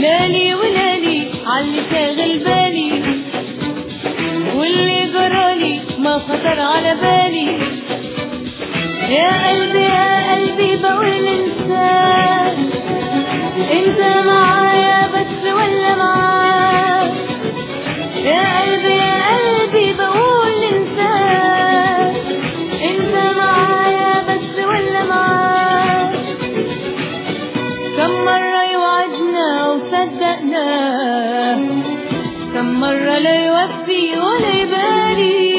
لالي ولالي عاللي شاغل بالي واللي جرالي ما خطر على بالي يا قلبي يا قلبي بقول انساك انت معايا بس ولا معاك يا قلبي يا قلبي بقول انساك انت معايا بس ولا معاك كم مرة يوعدنا وصدقنا كم مرة لا يوفي ولا يبالي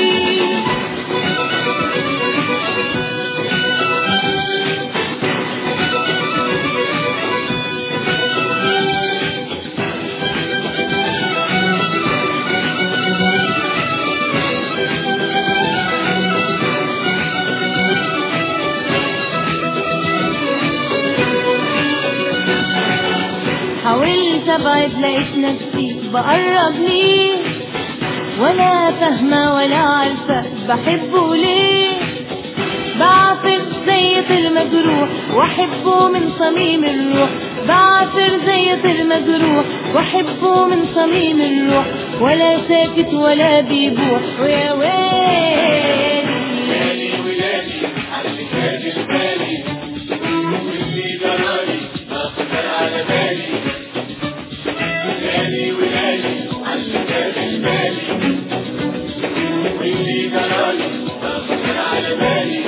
حاولت ابعد لقيت نفسي بقرب ليه ولا فاهمة ولا عارفة بحبه ليه بعافر زي طير مجروح واحبه من صميم الروح بعافر زي طير مجروح واحبه من صميم الروح ولا ساكت ولا بيبوح ويا ويلي ليالي وليالي على شاغل بالي واللي جرالي ما خطر على بالي ليالي وليالي على شاغل بالي واللي جرالي ما خطر على بالي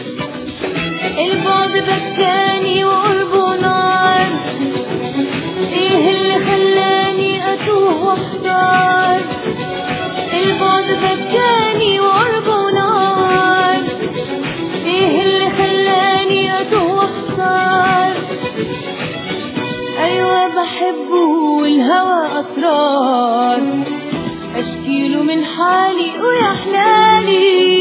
البعد بكاني وقربه نار ايه اللي خلاني اتوه واحتار البعد بكاني وقربه نار ايه اللي خلاني اتوه واحتار ايوه بحبه والهوى اسرار اشكيله من حالي ويا حلالي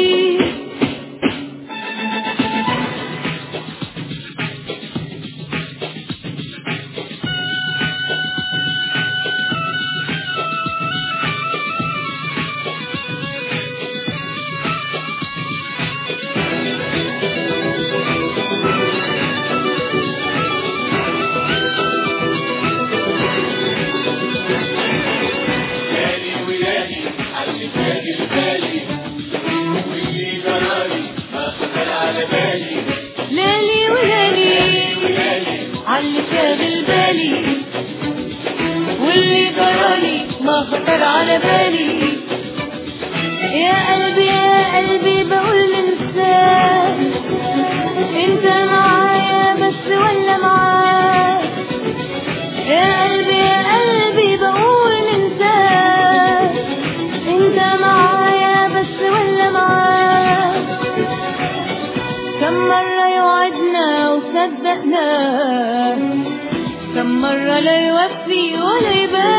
ليالي وليالي على شاغل بالي واللي جرالي ما خطر على بالي ليلي وليلي وليالي عاللي شاغل بالي واللي جرالي ما خطر على بالي يا قلبي يا قلبي بقول انساك انت معايا بس ولا معاك يا قلبي يا قلبي بقول انساك انت معايا بس ولا معاك كم مرة يوعدنا وصدقنا كم مرة لا يوفي ولا يبالي